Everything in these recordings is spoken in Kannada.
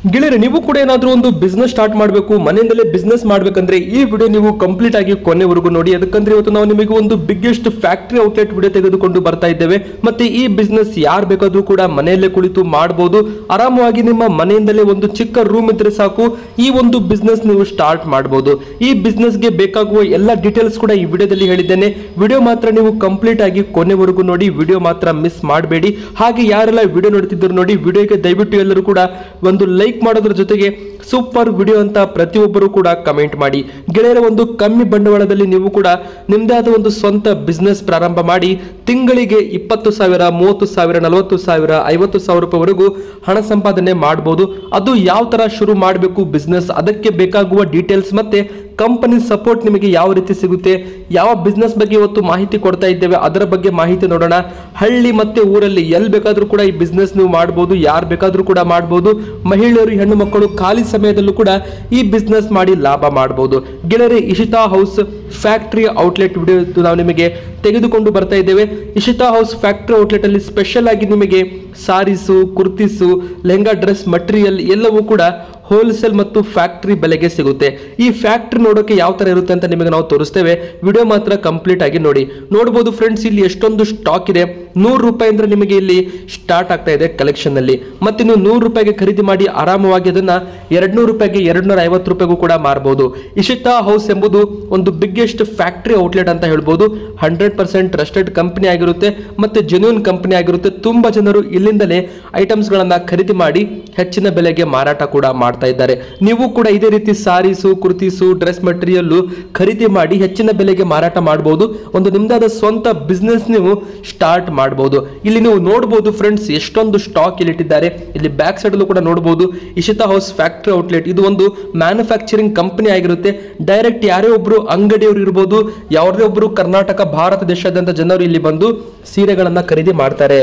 ಗೆಳೆಯರೆ ನೀವು ಕೂಡ ಏನಾದರೂ ಒಂದು ಬಿಸ್ನೆಸ್ ಸ್ಟಾರ್ಟ್ ಮಾಡಬೇಕು ಮನೆಯಿಂದಲೇ ಬಿಸ್ನೆಸ್ ಮಾಡಬೇಕಂದ್ರೆ ಈ ವಿಡಿಯೋ ನೀವು ಕಂಪ್ಲೀಟ್ ಆಗಿ ಕೊನೆವರೆಗೂ ನೋಡಿ ಅದಕ್ಕಂದ್ರೆ ಇವತ್ತು ನಾವು ನಿಮಗೆ ಒಂದು ಬಿಗ್ಗೆಸ್ಟ್ ಫ್ಯಾಕ್ಟರಿ ಔಟ್ಲೆಟ್ ವಿಡಿಯೋ ತೆಗೆದುಕೊಂಡು ಬರ್ತಾ ಇದ್ದೇವೆ ಮತ್ತೆ ಈ ಬಿಸ್ನೆಸ್ ಯಾರು ಬೇಕಾದ್ರೂ ಕೂಡ ಮನೆಯಲ್ಲೇ ಕುಳಿತು ಮಾಡಬಹುದು ಆರಾಮವಾಗಿ ನಿಮ್ಮ ಮನೆಯಿಂದಲೇ ಒಂದು ಚಿಕ್ಕ ರೂಮ್ ಇದ್ರೆ ಸಾಕು ಈ ಒಂದು ಬಿಸ್ನೆಸ್ ನೀವು ಸ್ಟಾರ್ಟ್ ಮಾಡಬಹುದು ಈ ಬಿಸ್ನೆಸ್ಗೆ ಬೇಕಾಗುವ ಎಲ್ಲ ಡೀಟೇಲ್ಸ್ ಕೂಡ ಈ ವಿಡಿಯೋದಲ್ಲಿ ಹೇಳಿದ್ದೇನೆ ವಿಡಿಯೋ ಮಾತ್ರ ನೀವು ಕಂಪ್ಲೀಟ್ ಆಗಿ ಕೊನೆವರೆಗೂ ನೋಡಿ ವಿಡಿಯೋ ಮಾತ್ರ ಮಿಸ್ ಮಾಡಬೇಡಿ ಹಾಗೆ ಯಾರೆಲ್ಲ ವಿಡಿಯೋ ನೋಡ್ತಿದ್ರು ನೋಡಿ ವಿಡಿಯೋಗೆ ದಯವಿಟ್ಟು ಎಲ್ಲರೂ ಕೂಡ ಒಂದು ಲೈಕ್ ಮಾಡೋದ್ರ ಜೊತೆಗೆ ಸೂಪರ್ ವಿಡಿಯೋ ಅಂತ ಪ್ರತಿಯೊಬ್ಬರು ಕೂಡ ಕಮೆಂಟ್ ಮಾಡಿ ಗೆಳೆಯರ ಒಂದು ಕಮ್ಮಿ ಬಂಡವಾಳದಲ್ಲಿ ನೀವು ಕೂಡ ನಿಮ್ಮದೇ ಆದ ಒಂದು ಸ್ವಂತ ಬಿಸ್ನೆಸ್ ಪ್ರಾರಂಭ ಮಾಡಿ ತಿಂಗಳಿಗೆ ಇಪ್ಪತ್ತು ಸಾವಿರ ಮೂವತ್ತು ಸಾವಿರ ನಲವತ್ತು ಸಾವಿರ ಐವತ್ತು ಸಾವಿರ ರೂಪಾಯಿವರೆಗೂ ಹಣ ಸಂಪಾದನೆ ಮಾಡ್ಬೋದು ಅದು ಯಾವ ತರ ಶುರು ಮಾಡಬೇಕು ಬಿಸ್ನೆಸ್ ಅದಕ್ಕೆ ಬೇಕಾಗುವ ಡೀಟೇಲ್ಸ್ ಮತ್ತೆ ಕಂಪನಿ ಸಪೋರ್ಟ್ ನಿಮಗೆ ಯಾವ ರೀತಿ ಸಿಗುತ್ತೆ ಯಾವ ಬಿಸ್ನೆಸ್ ಬಗ್ಗೆ ಇವತ್ತು ಮಾಹಿತಿ ಕೊಡ್ತಾ ಇದ್ದೇವೆ ಅದರ ಬಗ್ಗೆ ಮಾಹಿತಿ ನೋಡೋಣ ಹಳ್ಳಿ ಮತ್ತೆ ಊರಲ್ಲಿ ಎಲ್ಲಿ ಬೇಕಾದ್ರೂ ಕೂಡ ಈ ಬಿಸ್ನೆಸ್ ನೀವು ಮಾಡ್ಬೋದು ಯಾರು ಬೇಕಾದ್ರೂ ಕೂಡ ಮಾಡ್ಬೋದು ಮಹಿಳೆಯರು ಹೆಣ್ಣು ಮಕ್ಕಳು ಖಾಲಿ ಸಮಯದಲ್ಲೂ ಕೂಡ ಈ ಬಿಸ್ನೆಸ್ ಮಾಡಿ ಲಾಭ ಮಾಡ್ಬೋದು ಗೆಳೆಯರೆ Ishita house factory outlet video ನಾವು ನಿಮಗೆ ತೆಗೆದುಕೊಂಡು ಬರ್ತಾ ಇದ್ದೇವೆ ಇಶಿತಾ ಹೌಸ್ ಫ್ಯಾಕ್ಟರಿ ಔಟ್ಲೆಟ್ ಅಲ್ಲಿ ಸ್ಪೆಷಲ್ ಆಗಿ ನಿಮಗೆ sarees kurtis lehenga dress material ಎಲ್ಲವೂ ಕೂಡ ಹೋಲ್ಸೇಲ್ ಮತ್ತು ಫ್ಯಾಕ್ಟರಿ ಬೆಲೆಗೆ ಸಿಗುತ್ತೆ ಈ ಫ್ಯಾಕ್ಟರಿ ನೋಡೋಕೆ ಯಾವ ತರ ಇರುತ್ತೆ ಅಂತ ನಿಮಗೆ ನಾವು ತೋರಿಸ್ತೇವೆ ವಿಡಿಯೋ ಮಾತ್ರ ಕಂಪ್ಲೀಟ್ ಆಗಿ ನೋಡಿ ನೋಡಬಹುದು ಫ್ರೆಂಡ್ಸ್ ಇಲ್ಲಿ ಎಷ್ಟೊಂದು ಸ್ಟಾಕ್ ಇದೆ ನೂರು ರೂಪಾಯಿ ಅಂದ್ರೆ ನಿಮಗೆ ಇಲ್ಲಿ ಸ್ಟಾರ್ಟ್ ಆಗ್ತಾ ಇದೆ ಕಲೆಕ್ಷನ್ ಅಲ್ಲಿ ಮತ್ತೆ ನೀವು ನೂರು ರೂಪಾಯಿಗೆ ಖರೀದಿ ಮಾಡಿ ಆರಾಮವಾಗಿ ಅದನ್ನ ಎರಡ್ ನೂರು ರೂಪಾಯಿಗೆ ಎರಡ್ ನೂರ ಐವತ್ತು ರೂಪಾಯಿಗೂ ಕೂಡ ಮಾರಬಹುದು ಇಶಿತಾ ಹೌಸ್ ಎಂಬುದು ಒಂದು ಬಿಗ್ಗೆಸ್ಟ್ ಫ್ಯಾಕ್ಟರಿ ಔಟ್ಲೆಟ್ ಅಂತ ಹೇಳ್ಬೋದು ಹಂಡ್ರೆಡ್ ಪರ್ಸೆಂಟ್ ಟ್ರಸ್ಟೆಡ್ ಕಂಪನಿ ಆಗಿರುತ್ತೆ ಮತ್ತೆ ಜೆನ್ಯೂನ್ ಕಂಪನಿ ಆಗಿರುತ್ತೆ ತುಂಬಾ ಜನರು ಇಲ್ಲಿಂದಲೇ ಐಟಮ್ಸ್ ಗಳನ್ನ ಖರೀದಿ ಮಾಡಿ ಹೆಚ್ಚಿನ ಬೆಲೆಗೆ ಮಾರಾಟ ಕೂಡ ಮಾಡ್ತಾ ಇದ್ದಾರೆ ನೀವು ಕೂಡ ಇದೇ ರೀತಿ ಸಾರೀಸು ಕುರ್ತೀಸು ಡ್ರೆಸ್ ಮಟೀರಿಯಲ್ ಖರೀದಿ ಮಾಡಿ ಹೆಚ್ಚಿನ ಬೆಲೆಗೆ ಮಾರಾಟ ಮಾಡಬಹುದು ಒಂದು ನಿಮ್ದಾದ ಸ್ವಂತ ಬಿಸ್ನೆಸ್ ನೀವು ಸ್ಟಾರ್ಟ್ ಮಾಡಬಹುದು ಇಲ್ಲಿ ನೀವು ನೋಡಬಹುದು ಫ್ರೆಂಡ್ಸ್ ಎಷ್ಟೊಂದು ಸ್ಟಾಕ್ ಇಲ್ಲಿ ಇಟ್ಟಿದ್ದಾರೆ ಇಲ್ಲಿ ಬ್ಯಾಕ್ ಸೈಡ್ ಅಲ್ಲೂ ಕೂಡ ನೋಡಬಹುದು ಇಶಿತಾ ಹೌಸ್ ಫ್ಯಾಕ್ಟರಿ ಔಟ್ಲೆಟ್ ಇದು ಒಂದು ಮ್ಯಾನುಫ್ಯಾಕ್ಚರಿಂಗ್ ಕಂಪನಿ ಆಗಿರುತ್ತೆ ಡೈರೆಕ್ಟ್ ಯಾರೇ ಒಬ್ರು ಅಂಗಡಿಯವರು ಇರ್ಬೋದು ಯಾವುದೇ ಒಬ್ರು ಕರ್ನಾಟಕ ಭಾರತ ದೇಶಾದ್ಯಂತ ಜನರು ಇಲ್ಲಿ ಬಂದು ಸೀರೆಗಳನ್ನ ಖರೀದಿ ಮಾಡ್ತಾರೆ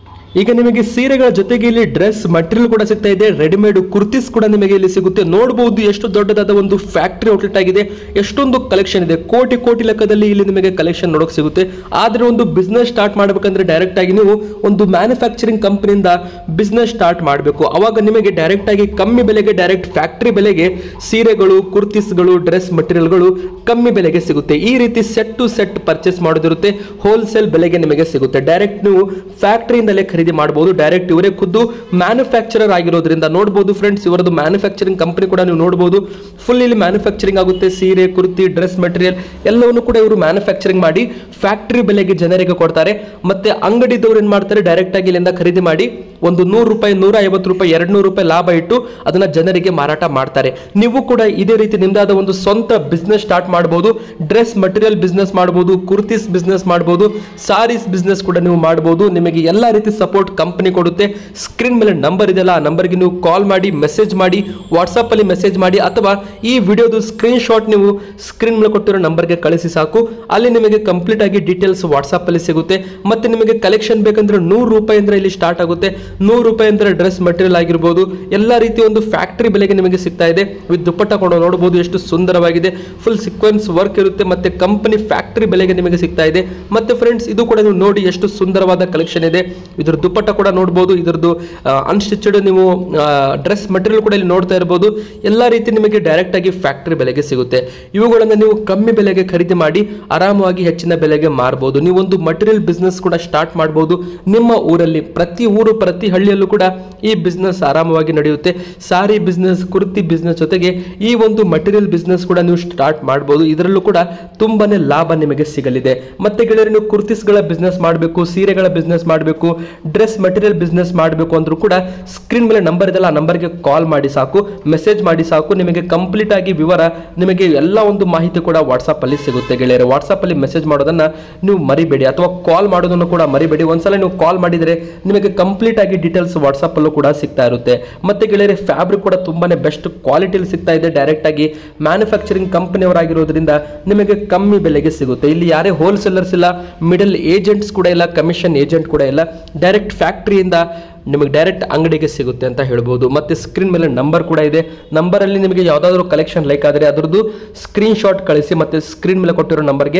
ಈಗ ನಿಮಗೆ ಸೀರೆಗಳ ಜೊತೆಗೆ ಇಲ್ಲಿ ಡ್ರೆಸ್ ಮಟೀರಿಯಲ್ ಕೂಡ ಸಿಗ್ತಾ ಇದೆ ರೆಡಿಮೇಡ್ ಕುರ್ತೀಸ್ ಕೂಡ ನಿಮಗೆ ಇಲ್ಲಿ ಸಿಗುತ್ತೆ ನೋಡಬಹುದು ಎಷ್ಟು ದೊಡ್ಡದಾದ ಒಂದು ಫ್ಯಾಕ್ಟರಿ ಔಟ್ಲೆಟ್ ಆಗಿದೆ ಎಷ್ಟೊಂದು ಕಲೆಕ್ಷನ್ ಇದೆ ಕೋಟಿ ಕೋಟಿ ಲೆಕ್ಕದಲ್ಲಿ ಇಲ್ಲಿ ನಿಮಗೆ ಕಲೆಕ್ಷನ್ ನೋಡೋಕೆ ಸಿಗುತ್ತೆ ಆದ್ರೆ ಒಂದು ಬಿಸ್ನೆಸ್ ಸ್ಟಾರ್ಟ್ ಮಾಡಬೇಕಂದ್ರೆ ಡೈರೆಕ್ಟ್ ಆಗಿ ನೀವು ಒಂದು ಮ್ಯಾನುಫ್ಯಾಕ್ಚರಿಂಗ್ ಕಂಪನಿಯಿಂದ ಬಿಸ್ನೆಸ್ ಸ್ಟಾರ್ಟ್ ಮಾಡಬೇಕು ಅವಾಗ ನಿಮಗೆ ಡೈರೆಕ್ಟ್ ಆಗಿ ಕಮ್ಮಿ ಬೆಲೆಗೆ ಡೈರೆಕ್ಟ್ ಫ್ಯಾಕ್ಟರಿ ಬೆಲೆಗೆ ಸೀರೆಗಳು ಕುರ್ತೀಸ್ಗಳು ಡ್ರೆಸ್ ಮಟೀರಿಯಲ್ಗಳು ಕಮ್ಮಿ ಬೆಲೆಗೆ ಸಿಗುತ್ತೆ ಈ ರೀತಿ ಸೆಟ್ ಟು ಸೆಟ್ ಪರ್ಚೇಸ್ ಮಾಡೋದಿರುತ್ತೆ ಹೋಲ್ಸೇಲ್ ಬೆಲೆಗೆ ನಿಮಗೆ ಸಿಗುತ್ತೆ ಡೈರೆಕ್ಟ್ ನೀವು ಫ್ಯಾಕ್ಟರಿಯಿಂದಲೇ ಖರೀದಿ ಮಾಡಬಹುದು ಡೈರೆಕ್ಟ್ ಇವರೇ ಖುದ್ದು ಮ್ಯಾನುಫ್ಯಾಕ್ಚರರ್ ಆಗಿರೋದ್ರಿಂದ ನೋಡಬಹುದು ಫ್ರೆಂಡ್ಸ್ ಇವರದ್ದು ಮ್ಯಾನುಫ್ಯಾಕ್ಚರಿಂಗ್ ಕಂಪನಿ ಕೂಡ ನೀವು ನೋಡಬಹುದು ಫುಲ್ ಇಲ್ಲಿ ಮ್ಯಾನುಫ್ಯಾಕ್ಚರಿಂಗ್ ಆಗುತ್ತೆ ಸೀರೆ ಕುರ್ತಿ ಡ್ರೆಸ್ ಮೆಟೀರಿಯಲ್ ಎಲ್ಲವನ್ನು ಕೂಡ ಇವರು ಮ್ಯಾನುಫ್ಯಾಕ್ಚರಿಂಗ್ ಮಾಡಿ ಫ್ಯಾಕ್ಟರಿ ಬೆಲೆಗೆ ಜನರಿಗೆ ಕೊಡ್ತಾರೆ ಮತ್ತೆ ಅಂಗಡಿದವ್ರು ಏನ್ ಮಾಡ್ತಾರೆ ಡೈರೆಕ್ಟ್ ಆಗಿ ಇಲ್ಲಿಂದ ಖರೀದಿ ಮಾಡಿ ಒಂದು ನೂರು ರೂಪಾಯಿ ನೂರ ಐವತ್ತು ರೂಪಾಯಿ ಎರಡು ನೂರು ರೂಪಾಯಿ ಲಾಭ ಇಟ್ಟು ಅದನ್ನ ಜನರಿಗೆ ಮಾರಾಟ ಮಾಡ್ತಾರೆ ನೀವು ಕೂಡ ಇದೇ ರೀತಿ ನಿಮ್ದಾದ ಒಂದು ಸ್ವಂತ ಬಿಸ್ನೆಸ್ ಸ್ಟಾರ್ಟ್ ಮಾಡಬಹುದು ಡ್ರೆಸ್ ಮಟೀರಿಯಲ್ ಬಿಸ್ನೆಸ್ ಮಾಡಬಹುದು ಕುರ್ತೀಸ್ ಬಿಸ್ನೆಸ್ ಮಾಡಬಹುದು ಸಾರೀಸ್ ಬಿಸ್ನೆಸ್ ಕೂಡ ನೀವು ಮಾಡಬಹುದು ನಿಮಗೆ ಎಲ್ಲ ರೀತಿ ಸಪೋರ್ಟ್ ಕಂಪನಿ ಕೊಡುತ್ತೆ ಸ್ಕ್ರೀನ್ ಮೇಲೆ ನಂಬರ್ ಇದೆಯಲ್ಲ ಆ ನಂಬರ್ಗೆ ನೀವು ಕಾಲ್ ಮಾಡಿ ಮೆಸೇಜ್ ಮಾಡಿ ವಾಟ್ಸಪ್ ಅಲ್ಲಿ ಮೆಸೇಜ್ ಮಾಡಿ ಅಥವಾ ಈ ವಿಡಿಯೋದು ಸ್ಕ್ರೀನ್ ಶಾಟ್ ನೀವು ಸ್ಕ್ರೀನ್ ಮೇಲೆ ಕೊಟ್ಟಿರೋ ನಂಬರ್ಗೆ ಕಳಿಸಿ ಸಾಕು ಅಲ್ಲಿ ನಿಮಗೆ ಕಂಪ್ಲೀಟ್ ಆಗಿ ಡೀಟೇಲ್ಸ್ ವಾಟ್ಸಪ್ ಅಲ್ಲಿ ಸಿಗುತ್ತೆ ಮತ್ತೆ ನಿಮಗೆ ಕಲೆಕ್ಷನ್ ಬೇಕಂದ್ರೆ ನೂರು ರೂಪಾಯಿ ಅಂದ್ರೆ ಇಲ್ಲಿ ಸ್ಟಾರ್ಟ್ ಆಗುತ್ತೆ ನೂರು ರೂಪಾಯಿ ಅಂದ್ರೆ ಡ್ರೆಸ್ ಮಟೀರಿಯಲ್ ಆಗಿರ್ಬೋದು ಎಲ್ಲ ರೀತಿಯ ಒಂದು ಫ್ಯಾಕ್ಟರಿ ಬೆಲೆಗೆ ನಿಮಗೆ ಸಿಗ್ತಾ ಇದೆ ವಿತ್ ದುಪ್ಪಟ್ಟ ಕೂಡ ನೋಡಬಹುದು ಎಷ್ಟು ಸುಂದರವಾಗಿದೆ ಫುಲ್ ಸಿಕ್ವೆನ್ಸ್ ವರ್ಕ್ ಇರುತ್ತೆ ಮತ್ತೆ ಕಂಪನಿ ಫ್ಯಾಕ್ಟರಿ ಬೆಲೆಗೆ ನಿಮಗೆ ಸಿಗ್ತಾ ಇದೆ ಮತ್ತೆ ಫ್ರೆಂಡ್ಸ್ ಇದು ಕೂಡ ನೀವು ನೋಡಿ ಎಷ್ಟು ಸುಂದರವಾದ ಕಲೆಕ್ಷನ್ ಇದೆ ಇದ್ರ ದುಪ್ಪಟ್ಟ ಕೂಡ ನೋಡಬಹುದು ಇದರದ್ದು ಅನ್ಸ್ಟಿಚಡ್ ನೀವು ಡ್ರೆಸ್ ಮಟೀರಿಯಲ್ ಕೂಡ ಇಲ್ಲಿ ನೋಡ್ತಾ ಇರಬಹುದು ಎಲ್ಲ ರೀತಿ ನಿಮಗೆ ಡೈರೆಕ್ಟ್ ಆಗಿ ಫ್ಯಾಕ್ಟರಿ ಬೆಲೆಗೆ ಸಿಗುತ್ತೆ ಇವುಗಳನ್ನು ನೀವು ಕಮ್ಮಿ ಬೆಲೆಗೆ ಖರೀದಿ ಮಾಡಿ ಆರಾಮವಾಗಿ ಹೆಚ್ಚಿನ ಬೆಲೆಗೆ ಮಾರಬಹುದು ನೀವು ಒಂದು ಮಟೀರಿಯಲ್ ಬಿಸ್ನೆಸ್ ಕೂಡ ಸ್ಟಾರ್ಟ್ ಮಾಡಬಹುದು ನಿಮ್ಮ ಊರಲ್ಲಿ ಪ್ರತಿ ಊರು ಪ್ರತಿ ಹಳ್ಳಿಯಲ್ಲೂ ಕೂಡ ಈ ಬಿಸ್ನೆಸ್ ಆರಾಮವಾಗಿ ನಡೆಯುತ್ತೆ ಸಾರಿ ಬಿಸ್ನೆಸ್ ಕುರ್ತಿ ಬಿಸ್ನೆಸ್ ಜೊತೆಗೆ ಈ ಒಂದು ಮಟೀರಿಯಲ್ ಬಿಸ್ನೆಸ್ ಕೂಡ ನೀವು ಸ್ಟಾರ್ಟ್ ಮಾಡಬಹುದು ಇದರಲ್ಲೂ ಕೂಡ ತುಂಬಾನೇ ಲಾಭ ನಿಮಗೆ ಸಿಗಲಿದೆ ಮತ್ತೆ ಗೆಳೆಯರು ನೀವು ಕುರ್ತೀಸ್ಗಳ ಬಿಸ್ನೆಸ್ ಮಾಡಬೇಕು ಸೀರೆಗಳ ಬಿಸ್ನೆಸ್ ಮಾಡಬೇಕು ಡ್ರೆಸ್ ಮಟೀರಿಯಲ್ ಬಿಸ್ನೆಸ್ ಮಾಡಬೇಕು ಅಂದ್ರೂ ಕೂಡ ಸ್ಕ್ರೀನ್ ಮೇಲೆ ನಂಬರ್ ಇದೆಲ್ಲ ಆ ನಂಬರ್ಗೆ ಕಾಲ್ ಮಾಡಿ ಸಾಕು ಮೆಸೇಜ್ ಮಾಡಿ ಸಾಕು ನಿಮಗೆ ಕಂಪ್ಲೀಟ್ ಆಗಿ ವಿವರ ನಿಮಗೆ ಎಲ್ಲ ಒಂದು ಮಾಹಿತಿ ಕೂಡ ವಾಟ್ಸಪ್ ಅಲ್ಲಿ ಸಿಗುತ್ತೆ ಗೆಳೆಯರೆ ವಾಟ್ಸಪ್ ಅಲ್ಲಿ ಮೆಸೇಜ್ ಮಾಡೋದನ್ನ ನೀವು ಮರಿಬೇಡಿ ಅಥವಾ ಕಾಲ್ ಮಾಡೋದನ್ನು ಕೂಡ ಮರಿಬೇಡಿ ಒಂದ್ಸಲ ನೀವು ಕಾಲ್ ಮಾಡಿದ್ರೆ ನಿಮಗೆ ಕಂಪ್ಲೀಟ್ ಆಗಿ ಡೀಟೇಲ್ಸ್ ವಾಟ್ಸಪ್ ಅಲ್ಲೂ ಕೂಡ ಸಿಗ್ತಾ ಇರುತ್ತೆ ಮತ್ತೆ ಗೆಳೆಯರೆ ಫ್ಯಾಬ್ರಿಕ್ ಕೂಡ ತುಂಬಾನೇ ಬೆಸ್ಟ್ ಕ್ವಾಲಿಟಿಲಿ ಸಿಗ್ತಾ ಇದೆ ಡೈರೆಕ್ಟ್ ಆಗಿ ಮ್ಯಾನುಫ್ಯಾಕ್ಚರಿಂಗ್ ಕಂಪನಿಯವರಾಗಿರೋದ್ರಿಂದ ನಿಮಗೆ ಕಮ್ಮಿ ಬೆಲೆಗೆ ಸಿಗುತ್ತೆ ಇಲ್ಲಿ ಯಾರೇ ಹೋಲ್ಸೇಲರ್ಸ್ ಇಲ್ಲ ಮಿಡಲ್ ಏಜೆಂಟ್ಸ್ ಕೂಡ ಇಲ್ಲ ಕಮಿಷನ್ ಏಜೆಂಟ್ ಕೂಡ ಇಲ್ಲ ಡೈರೆಕ್ಟ್ ಫ್ಯಾಕ್ಟರಿಯಿಂದ ನಿಮಗೆ ಡೈರೆಕ್ಟ್ ಅಂಗಡಿಗೆ ಸಿಗುತ್ತೆ ಅಂತ ಹೇಳ್ಬೋದು ಮತ್ತೆ ಸ್ಕ್ರೀನ್ ಮೇಲೆ ನಂಬರ್ ಕೂಡ ಇದೆ ನಂಬರಲ್ಲಿ ನಿಮಗೆ ಯಾವುದಾದ್ರೂ ಕಲೆಕ್ಷನ್ ಲೈಕ್ ಆದರೆ ಅದರದ್ದು ಸ್ಕ್ರೀನ್ ಶಾಟ್ ಕಳಿಸಿ ಮತ್ತೆ ಸ್ಕ್ರೀನ್ ಮೇಲೆ ಕೊಟ್ಟಿರೋ ನಂಬರ್ಗೆ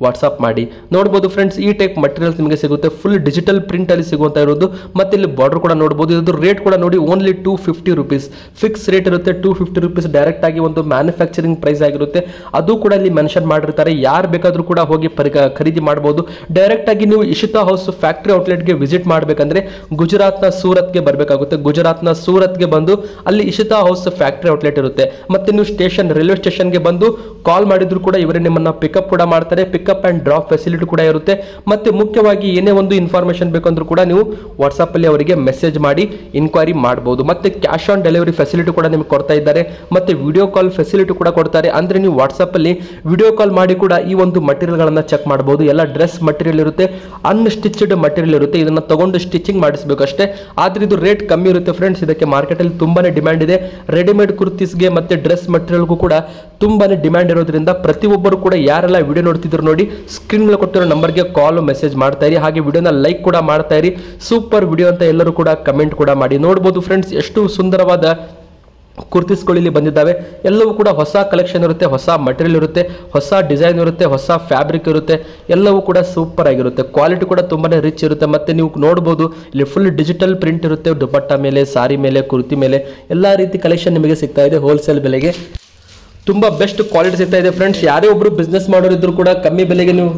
ವಾಟ್ಸಪ್ ಮಾಡಿ ನೋಡ್ಬೋದು ಫ್ರೆಂಡ್ಸ್ ಈ ಟೈಪ್ ಮಟೀರಿಯಲ್ಸ್ ನಿಮಗೆ ಸಿಗುತ್ತೆ ಫುಲ್ ಡಿಜಿಟಲ್ ಪ್ರಿಂಟ್ ಅಲ್ಲಿ ಸಿಗುವಂತ ಇರೋದು ಮತ್ತೆ ಇಲ್ಲಿ ಬಾರ್ಡರ್ ಕೂಡ ನೋಡ್ಬೋದು ಇದು ರೇಟ್ ಕೂಡ ನೋಡಿ only two fifty rupees fix rate ಇರುತ್ತೆ ಟೂ ಫಿಫ್ಟಿ ರುಪೀಸ್ ಡೈರೆಕ್ಟ್ ಆಗಿ ಒಂದು ಮ್ಯಾನುಫ್ಯಾಕ್ಚರಿಂಗ್ ಪ್ರೈಸ್ ಆಗಿರುತ್ತೆ ಅದು ಕೂಡ ಇಲ್ಲಿ ಮೆನ್ಷನ್ ಮಾಡಿರ್ತಾರೆ ಯಾರು ಬೇಕಾದ್ರೂ ಕೂಡ ಹೋಗಿ ಪರಿ ಖರೀದಿ ಮಾಡಬಹುದು ಡೈರೆಕ್ಟ್ ಆಗಿ ನೀವು ಇಶಿತಾ ಹೌಸ್ ಫ್ಯಾಕ್ಟರಿ ಔಟ್ಲೆಟ್ಗೆ ವಿಸಿಟ್ ಮಾಡಬೇಕಂದ್ರೆ ಗುಜರಾತ್ನ ಸೂರತ್ಗೆ ಬರಬೇಕಾಗುತ್ತೆ ಗುಜರಾತ್ನ ಸೂರತ್ಗೆ ಬಂದು ಅಲ್ಲಿ ಇಶಿತಾ ಹೌಸ್ ಫ್ಯಾಕ್ಟರಿ ಔಟ್ಲೆಟ್ ಇರುತ್ತೆ ಮತ್ತೆ ನೀವು ಸ್ಟೇಷನ್ ರೈಲ್ವೆ ಸ್ಟೇಷನ್ಗೆ ಬಂದು ಕಾಲ್ ಮಾಡಿದ್ರು ಕೂಡ ಇವರೇ ನಿಮ್ಮನ್ನ ಪಿಕಪ್ ಕೂಡ ಮಾಡ್ತಾರೆ ಪಿಕಪ್ ಅಂಡ್ ಡ್ರಾಪ್ ಫೆಸಿಲಿಟಿ ಕೂಡ ಇರುತ್ತೆ ಮತ್ತೆ ಮುಖ್ಯವಾಗಿ ಏನೇ ಒಂದು ಇನ್ಫಾರ್ಮೇಶನ್ ಬೇಕಂದ್ರೂ ಕೂಡ ನೀವು ವಾಟ್ಸಪ್ ಅಲ್ಲಿ ಅವರಿಗೆ ಮೆಸೇಜ್ ಮಾಡಿ ಇನ್ಕ್ವೈರಿ ಮಾಡಬಹುದು ಮತ್ತೆ ಕ್ಯಾಶ್ ಆನ್ ಡೆಲಿವರಿ ಫೆಸಿಲಿಟಿ ಕೂಡ ನಿಮ್ಗೆ ಕೊಡ್ತಾ ಇದ್ದಾರೆ ಮತ್ತೆ ವಿಡಿಯೋ ಕಾಲ್ ಫೆಸಿಲಿಟಿ ಕೂಡ ಕೊಡ್ತಾರೆ ಅಂದ್ರೆ ನೀವು ವಾಟ್ಸಪ್ ಅಲ್ಲಿ ವಿಡಿಯೋ ಕಾಲ್ ಮಾಡಿ ಕೂಡ ಈ ಒಂದು ಮಟೀರಿಯಲ್ ಗಳನ್ನ ಚೆಕ್ ಮಾಡಬಹುದು ಎಲ್ಲ ಡ್ರೆಸ್ ಮಟೀರಿಯಲ್ ಇರುತ್ತೆ ಅನ್ಸ್ಟಿಚ್ಡ್ ಮಟೀರಿಯಲ್ ಇರುತ್ತೆ ಇದನ್ನ ತಗೊಂಡು ಸ್ಟಿಚಿಂಗ್ ಮಾಡಿಸಬೇಕು ಅಷ್ಟೇ ಆದ್ರೆ ಇದು ರೇಟ್ ಕಮ್ಮಿ ಇರುತ್ತೆ ಫ್ರೆಂಡ್ಸ್ ಇದಕ್ಕೆ ಮಾರ್ಕೆಟ್ ಅಲ್ಲಿ ತುಂಬಾನೇ ಡಿಮ್ಯಾಂಡ್ ಇದೆ ರೆಡಿಮೇಡ್ ಕುರ್ತೀಸ್ಗೆ ಮತ್ತೆ ಡ್ರೆಸ್ ಮಟೀರಿಯಲ್ಗೂ ಕೂಡ ತುಂಬಾನೇ ಡಿಮ್ಯಾಂಡ್ ಇರೋದ್ರಿಂದ ಪ್ರತಿಯೊಬ್ಬರು ಕೂಡ ಯಾರೆಲ್ಲ ವಿಡಿಯೋ ನೋಡ್ತಿದ್ರು ನೋಡಿ ಸ್ಕ್ರೀನ್ ಮೇಲೆ ಕೊಟ್ಟಿರೋ ನಂಬರ್ಗೆ ಕಾಲ್ ಮೆಸೇಜ್ ಮಾಡ್ತಾ ಇರಿ ಹಾಗೆ ವಿಡಿಯೋನ ಲೈಕ್ ಕೂಡ ಮಾಡ್ತಾ ಇರಿ ಸೂಪರ್ ವಿಡಿಯೋ ಅಂತ ಎಲ್ಲರೂ ಕೂಡ ಕಮೆಂಟ್ ಕೂಡ ಮಾಡಿ ನೋಡ್ಬೋದು ಫ್ರೆಂಡ್ಸ್ ಎಷ್ಟು ಸುಂದರವಾದ ಕುರ್ತಿಸ್ಗಳು ಇಲ್ಲಿ ಬಂದಿದ್ದಾವೆ ಎಲ್ಲವೂ ಕೂಡ ಹೊಸ ಕಲೆಕ್ಷನ್ ಇರುತ್ತೆ ಹೊಸ ಮಟೀರಿಯಲ್ ಇರುತ್ತೆ ಹೊಸ ಡಿಸೈನ್ ಇರುತ್ತೆ ಹೊಸ ಫ್ಯಾಬ್ರಿಕ್ ಇರುತ್ತೆ ಎಲ್ಲವೂ ಕೂಡ ಸೂಪರ್ ಆಗಿರುತ್ತೆ ಕ್ವಾಲಿಟಿ ಕೂಡ ತುಂಬಾನೇ ರಿಚ್ ಇರುತ್ತೆ ಮತ್ತೆ ನೀವು ನೋಡ್ಬೋದು ಇಲ್ಲಿ ಫುಲ್ ಡಿಜಿಟಲ್ ಪ್ರಿಂಟ್ ಇರುತ್ತೆ ದುಪಟ್ಟ ಮೇಲೆ ಸಾರಿ ಮೇಲೆ ಕುರ್ತಿ ಮೇಲೆ ಎಲ್ಲ ರೀತಿ ಕಲೆಕ್ಷನ್ ನಿಮಗೆ ಸಿಗ್ತಾ ಇದೆ ಹೋಲ್ಸೇಲ್ ಬೆಲೆಗೆ ತುಂಬಾ ಬೆಸ್ಟ್ ಕ್ವಾಲಿಟಿ ಸಿಗ್ತಾ ಇದೆ ಫ್ರೆಂಡ್ಸ್ ಯಾರೇ ಒಬ್ರು ಬಿಸ್ನೆಸ್ ಮಾಡೋರಿದ್ರು ಕೂಡ ಕಮ್ಮಿ ಬೆಲೆಗೆ ನೀವು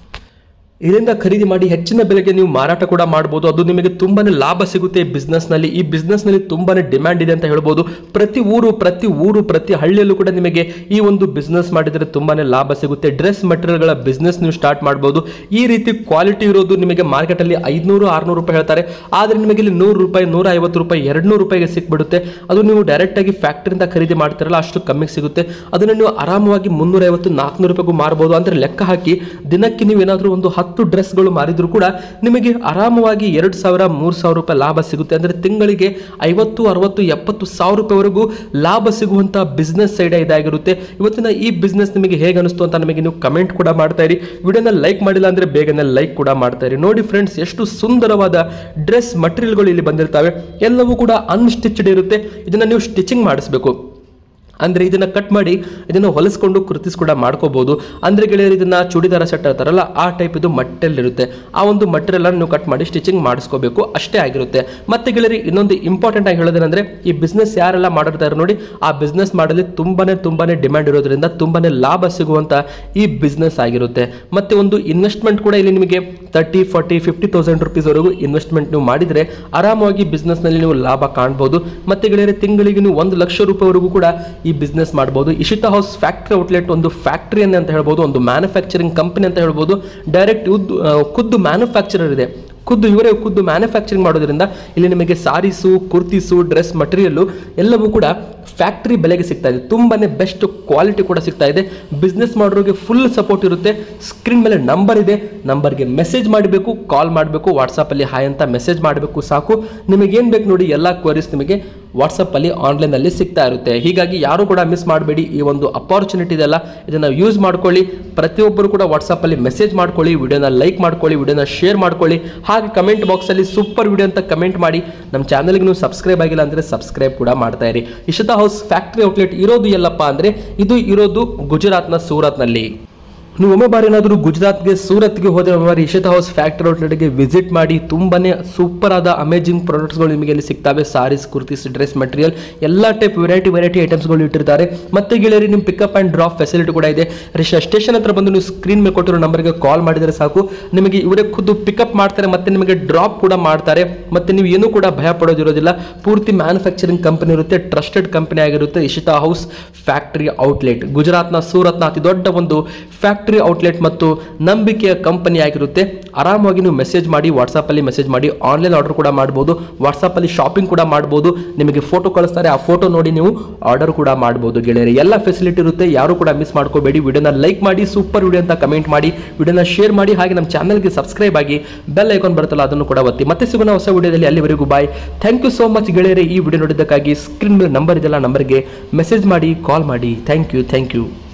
ಇದರಿಂದ ಖರೀದಿ ಮಾಡಿ ಹೆಚ್ಚಿನ ಬೆಲೆಗೆ ನೀವು ಮಾರಾಟ ಕೂಡ ಮಾಡಬಹುದು ಅದು ನಿಮಗೆ ತುಂಬಾನೇ ಲಾಭ ಸಿಗುತ್ತೆ ಈ business ನಲ್ಲಿ ಈ business ನಲ್ಲಿ ತುಂಬಾನೇ ಡಿಮ್ಯಾಂಡ್ ಇದೆ ಅಂತ ಹೇಳ್ಬೋದು ಪ್ರತಿ ಊರು ಪ್ರತಿ ಊರು ಪ್ರತಿ ಹಳ್ಳಿಯಲ್ಲೂ ಕೂಡ ನಿಮಗೆ ಈ ಒಂದು ಬಿಸ್ನೆಸ್ ಮಾಡಿದರೆ ತುಂಬಾನೇ ಲಾಭ ಸಿಗುತ್ತೆ ಡ್ರೆಸ್ ಗಳ ಬಿಸ್ನೆಸ್ ನೀವು ಸ್ಟಾರ್ಟ್ ಮಾಡಬಹುದು ಈ ರೀತಿ ಕ್ವಾಲಿಟಿ ಇರೋದು ನಿಮಗೆ ಮಾರ್ಕೆಟ್ ಅಲ್ಲಿ ಐದ್ನೂರು ಆರ್ನೂರು ರೂಪಾಯಿ ಹೇಳ್ತಾರೆ ಆದ್ರೆ ನಿಮಗೆ ಇಲ್ಲಿ ನೂರು ರೂಪಾಯಿ ನೂರ ಐವತ್ತು ರೂಪಾಯಿ ಎರಡು ನೂರು ರೂಪಾಯಿಗೆ ಸಿಕ್ಬಿಡುತ್ತೆ ಅದು ನೀವು ಡೈರೆಕ್ಟ್ ಆಗಿ ಫ್ಯಾಕ್ಟರಿಯಿಂದ ಖರೀದಿ ಮಾಡ್ತಿರಲ್ಲ ಅಷ್ಟು ಕಮ್ಮಿಗೆ ಸಿಗುತ್ತೆ ಅದನ್ನು ನೀವು ಆರಾಮವಾಗಿ ಮುನ್ನೂರ ಐವತ್ತು ನಾಲ್ಕುನೂರು ರೂಪಾಯಿಗೂ ಮಾರಬಹುದು ಅಂದ್ರೆ ಲೆಕ್ಕ ಹಾಕಿ ದಿನಕ್ಕೆ ನೀವು ಏನಾದರೂ ಒಂದು ಹತ್ತು ಡ್ರೆಸ್ಗಳು ಮಾರಿದ್ರು ಕೂಡ ನಿಮಗೆ ಆರಾಮವಾಗಿ ಎರಡು ಸಾವಿರ ಮೂರು ಸಾವಿರ ರೂಪಾಯಿ ಲಾಭ ಸಿಗುತ್ತೆ ಅಂದ್ರೆ ತಿಂಗಳಿಗೆ ಐವತ್ತು ಅರವತ್ತು ಎಪ್ಪತ್ತು ಸಾವಿರ ರೂಪಾಯಿವರೆಗೂ ಲಾಭ ಸಿಗುವಂತ ಬಿಸ್ನೆಸ್ ಸೈಡ್ ಇದಾಗಿರುತ್ತೆ ಇವತ್ತಿನ ಈ ಬಿಸ್ನೆಸ್ ನಿಮಗೆ ಹೇಗೆ ಅನಿಸ್ತು ಅಂತ ನಮಗೆ ನೀವು ಕಮೆಂಟ್ ಕೂಡ ಮಾಡ್ತಾ ಇರಿ ವಿಡಿಯೋನ ಲೈಕ್ ಮಾಡಿಲ್ಲ ಅಂದ್ರೆ ಬೇಗನೆ ಲೈಕ್ ಕೂಡ ಮಾಡ್ತಾ ಇರಿ ನೋಡಿ ಫ್ರೆಂಡ್ಸ್ ಎಷ್ಟು ಸುಂದರವಾದ ಡ್ರೆಸ್ ಮಟೀರಿಯಲ್ಗಳು ಇಲ್ಲಿ ಬಂದಿರ್ತವೆ ಎಲ್ಲವೂ ಕೂಡ ಅನ್ಸ್ಟಿಚ್ಡ್ ಇರುತ್ತೆ ಇದನ್ನ ನೀವು ಸ್ಟಿಚಿಂಗ್ ಮಾಡಿಸ್ಬೇಕು ಅಂದ್ರೆ ಇದನ್ನ ಕಟ್ ಮಾಡಿ ಇದನ್ನ ಹೊಲಿಸ್ಕೊಂಡು ಕುರ್ತಿಸ್ ಕೂಡ ಮಾಡ್ಕೋಬಹುದು ಅಂದ್ರೆ ಗೆಳೆಯರು ಇದನ್ನ ಚೂಡಿದಾರ ಸೆಟ್ ಹೇಳ್ತಾರಲ್ಲ ಆ ಟೈಪ್ ಇದು ಮಟ್ಟೆಲ್ ಇರುತ್ತೆ ಆ ಒಂದು ಮಟೀರಿಯಲ್ ಅನ್ನು ನೀವು ಕಟ್ ಮಾಡಿ ಸ್ಟಿಚಿಂಗ್ ಮಾಡಿಸ್ಕೋಬೇಕು ಅಷ್ಟೇ ಆಗಿರುತ್ತೆ ಮತ್ತೆ ಗೆಳೆಯರಿ ಇನ್ನೊಂದು ಇಂಪಾರ್ಟೆಂಟ್ ಆಗಿ ಹೇಳೋದೇನೆಂದ್ರೆ ಈ ಬಿಸ್ನೆಸ್ ಯಾರೆಲ್ಲ ಮಾಡಿರ್ತಾರೆ ನೋಡಿ ಆ ಬಿಸ್ನೆಸ್ ಮಾಡಲಿ ತುಂಬಾನೇ ತುಂಬಾನೇ ಡಿಮ್ಯಾಂಡ್ ಇರೋದ್ರಿಂದ ತುಂಬಾನೇ ಲಾಭ ಸಿಗುವಂತ ಈ ಬಿಸ್ನೆಸ್ ಆಗಿರುತ್ತೆ ಮತ್ತೆ ಒಂದು ಇನ್ವೆಸ್ಟ್ಮೆಂಟ್ ಕೂಡ ಇಲ್ಲಿ ನಿಮಗೆ thirty forty fifty thousand rupees ವರೆಗೂ ಇನ್ವೆಸ್ಟ್ಮೆಂಟ್ ನೀವು ಮಾಡಿದ್ರೆ ಆರಾಮವಾಗಿ business ನಲ್ಲಿ ನೀವು ಲಾಭ ಕಾಣಬಹುದು ಮತ್ತೆ ಗೆಳೆಯರೆ ತಿಂಗಳಿಗೆ ನೀವು ಒಂದು ಲಕ್ಷ ರೂಪಾಯಿವರೆಗೂ ಕೂಡ ಈ ಬಿಸ್ನೆಸ್ ಮಾಡಬಹುದು ಇಶಿತಾ ಹೌಸ್ ಫ್ಯಾಕ್ಟರಿ ಔಟ್ಲೆಟ್ ಒಂದು ಫ್ಯಾಕ್ಟರಿ ಅಂತ ಹೇಳ್ಬೋದು ಒಂದು ಮ್ಯಾನುಫ್ಯಾಕ್ಚರಿಂಗ್ ಕಂಪನಿ ಅಂತ ಹೇಳ್ಬೋದು ಡೈರೆಕ್ಟ್ ಖುದ್ದು ಮ್ಯಾನುಫ್ಯಾಕ್ಚರರ್ ಇದೆ ಖುದ್ದು ಇವರೇ ಖುದ್ದು ಮ್ಯಾನುಫ್ಯಾಕ್ಚರಿಂಗ್ ಮಾಡೋದ್ರಿಂದ ಇಲ್ಲಿ ನಿಮಗೆ ಸಾರೀಸು ಕುರ್ತೀಸು ಡ್ರೆಸ್ ಮಟೀರಿಯಲ್ಲು ಎಲ್ಲವೂ ಕೂಡ ಫ್ಯಾಕ್ಟರಿ ಬೆಲೆಗೆ ಸಿಗ್ತಾ ಇದೆ ತುಂಬಾನೇ ಬೆಸ್ಟ್ ಕ್ವಾಲಿಟಿ ಕೂಡ ಸಿಗ್ತಾ ಇದೆ ಬಿಸ್ನೆಸ್ ಮಾಡೋರಿಗೆ ಫುಲ್ ಸಪೋರ್ಟ್ ಇರುತ್ತೆ ಸ್ಕ್ರೀನ್ ಮೇಲೆ ನಂಬರ್ ಇದೆ ನಂಬರ್ಗೆ ಮೆಸೇಜ್ ಮಾಡಬೇಕು ಕಾಲ್ ಮಾಡಬೇಕು ವಾಟ್ಸಪ್ಪಲ್ಲಿ ಹಾಯ್ ಅಂತ ಮೆಸೇಜ್ ಮಾಡಬೇಕು ಸಾಕು ನಿಮಗೆ ಏನು ಬೇಕು ನೋಡಿ ಎಲ್ಲ ಕ್ವರೀಸ್ ನಿಮಗೆ ವಾಟ್ಸಪ್ಪಲ್ಲಿ ಆನ್ಲೈನಲ್ಲಿ ಸಿಗ್ತಾ ಇರುತ್ತೆ ಹೀಗಾಗಿ ಯಾರು ಕೂಡ ಮಿಸ್ ಮಾಡಬೇಡಿ ಈ ಒಂದು ಅಪಾರ್ಚುನಿಟಿ ಇದೆಲ್ಲ ಇದನ್ನು ಯೂಸ್ ಮಾಡ್ಕೊಳ್ಳಿ ಪ್ರತಿಯೊಬ್ಬರು ಕೂಡ ವಾಟ್ಸಪ್ಪಲ್ಲಿ ಮೆಸೇಜ್ ಮಾಡ್ಕೊಳ್ಳಿ ವಿಡಿಯೋನ ಲೈಕ್ ಮಾಡ್ಕೊಳ್ಳಿ ವಿಡಿಯೋನ ಶೇರ್ ಮಾಡ್ಕೊಳ್ಳಿ ಹಾಗೆ ಕಮೆಂಟ್ ಬಾಕ್ಸಲ್ಲಿ ಸೂಪರ್ ವಿಡಿಯೋ ಅಂತ ಕಮೆಂಟ್ ಮಾಡಿ ನಮ್ಮ ಚಾನಲ್ಗೆ ನೀವು ಸಬ್ಸ್ಕ್ರೈಬ್ ಆಗಿಲ್ಲ ಅಂದರೆ ಸಬ್ಸ್ಕ್ರೈಬ್ ಕೂಡ ಮಾಡ್ತಾ ಇರಿ ಇಶತಾ ಹೌಸ್ ಫ್ಯಾಕ್ಟ್ರಿ ಔಟ್ಲೆಟ್ ಇರೋದು ಎಲ್ಲಪ್ಪ ಅಂದರೆ ಇದು ಇರೋದು ಗುಜರಾತ್ನ ಸೂರತ್ನಲ್ಲಿ ನೀವು ಒಮ್ಮೆ ಬಾರಿ ಏನಾದರೂ ಗುಜರಾತ್ಗೆ ಸೂರತ್ಗೆ ಹೋದರೆ ಒಮ್ಮೆ ಬಾರಿ ಇಶಿತಾ ಹೌಸ್ ಫ್ಯಾಕ್ಟರಿ ಔಟ್ಲೆಟ್ಗೆ ವಿಸಿಟ್ ಮಾಡಿ ತುಂಬಾನೇ ಸೂಪರ್ ಆದ ಅಮೇಜಿಂಗ್ ಪ್ರಾಡಕ್ಟ್ಸ್ಗಳು ನಿಮಗೆ ಇಲ್ಲಿ ಸಿಗ್ತವೆ ಸಾರೀಸ್ ಕುರ್ತೀಸ್ ಡ್ರೆಸ್ ಮಟೀರಿಯಲ್ ಎಲ್ಲ ಟೈಪ್ ವೆರೈಟಿ ವೆರೈಟಿ ಐಟಮ್ಸ್ಗಳು ಇಟ್ಟಿರ್ತಾರೆ ಮತ್ತೆ ಗೆಳೆಯರಿ ನಿಮ್ಮ ಪಿಕಪ್ ಆ್ಯಂಡ್ ಡ್ರಾಪ್ ಫೆಸಿಲಿಟಿ ಕೂಡ ಇದೆ ರಿಷ ಸ್ಟೇಷನ್ ಹತ್ರ ಬಂದು ನೀವು ಸ್ಕ್ರೀನ್ ಮೇಲೆ ಕೊಟ್ಟಿರೋ ನಂಬರ್ಗೆ ಕಾಲ್ ಮಾಡಿದರೆ ಸಾಕು ನಿಮಗೆ ಇವರೇ ಖುದ್ದು ಪಿಕಪ್ ಮಾಡ್ತಾರೆ ಮತ್ತೆ ನಿಮಗೆ ಡ್ರಾಪ್ ಕೂಡ ಮಾಡ್ತಾರೆ ಮತ್ತೆ ನೀವು ಏನೂ ಕೂಡ ಭಯ ಪಡೋದಿರೋದಿಲ್ಲ ಪೂರ್ತಿ ಮ್ಯಾನುಫ್ಯಾಕ್ಚರಿಂಗ್ ಕಂಪನಿ ಇರುತ್ತೆ ಟ್ರಸ್ಟೆಡ್ ಕಂಪನಿ ಆಗಿರುತ್ತೆ ಇಶಿತಾ ಹೌಸ್ ಫ್ಯಾಕ್ಟರಿ ಔಟ್ಲೆಟ್ ಗುಜರಾತ್ನ ಸೂರತ್ನ ಅತಿ ದೊಡ್ಡ ಒಂದು ಫ್ಯಾಕ್ಟರಿ ಔಟ್ಲೆಟ್ ಮತ್ತು ನಂಬಿಕೆಯ ಕಂಪನಿ ಆಗಿರುತ್ತೆ ಆರಾಮಾಗಿ ನೀವು ಮೆಸೇಜ್ ಮಾಡಿ ವಾಟ್ಸಪ್ಪಲ್ಲಿ ಮೆಸೇಜ್ ಮಾಡಿ ಆನ್ಲೈನ್ ಆರ್ಡರ್ ಕೂಡ ಮಾಡ್ಬೋದು ವಾಟ್ಸಪ್ಪಲ್ಲಿ ಶಾಪಿಂಗ್ ಕೂಡ ಮಾಡ್ಬೋದು ನಿಮಗೆ ಫೋಟೋ ಕಳಿಸ್ತಾರೆ ಆ ಫೋಟೋ ನೋಡಿ ನೀವು ಆರ್ಡರ್ ಕೂಡ ಮಾಡ್ಬೋದು ಗೆಳೆಯರೆ ಎಲ್ಲ ಫೆಸಿಲಿಟಿ ಇರುತ್ತೆ ಯಾರು ಕೂಡ ಮಿಸ್ ಮಾಡ್ಕೋಬೇಡಿ ವಿಡಿಯೋನ ಲೈಕ್ ಮಾಡಿ ಸೂಪರ್ ವಿಡಿಯೋ ಅಂತ ಕಮೆಂಟ್ ಮಾಡಿ ವಿಡಿಯೋನ ಶೇರ್ ಮಾಡಿ ಹಾಗೆ ನಮ್ಮ ಚಾನಲ್ಗೆ ಸಬ್ಸ್ಕ್ರೈಬ್ ಆಗಿ ಬೆಲ್ ಐಕಾನ್ ಬರುತ್ತಲ್ಲ ಅದನ್ನು ಕೂಡ ಒತ್ತಿ ಮತ್ತೆ ಸಿಗೋಣ ಹೊಸ ವಿಡಿಯೋದಲ್ಲಿ ಅಲ್ಲಿವರೆಗೂ bye thank you so much ಗೆಳೆಯರೆ ಈ ವಿಡಿಯೋ ನೋಡಿದ್ದಕ್ಕಾಗಿ ಸ್ಕ್ರೀನ್ ಮೇಲೆ ನಂಬರ್ ಇದೆಲ್ಲ ನಂಬರ್ಗೆ ಮೆಸೇಜ್ ಮಾಡಿ ಕಾಲ್ ಮಾಡಿ ಥ್ಯಾಂಕ್ ಯು ಥ್ಯಾಂಕ್ ಯು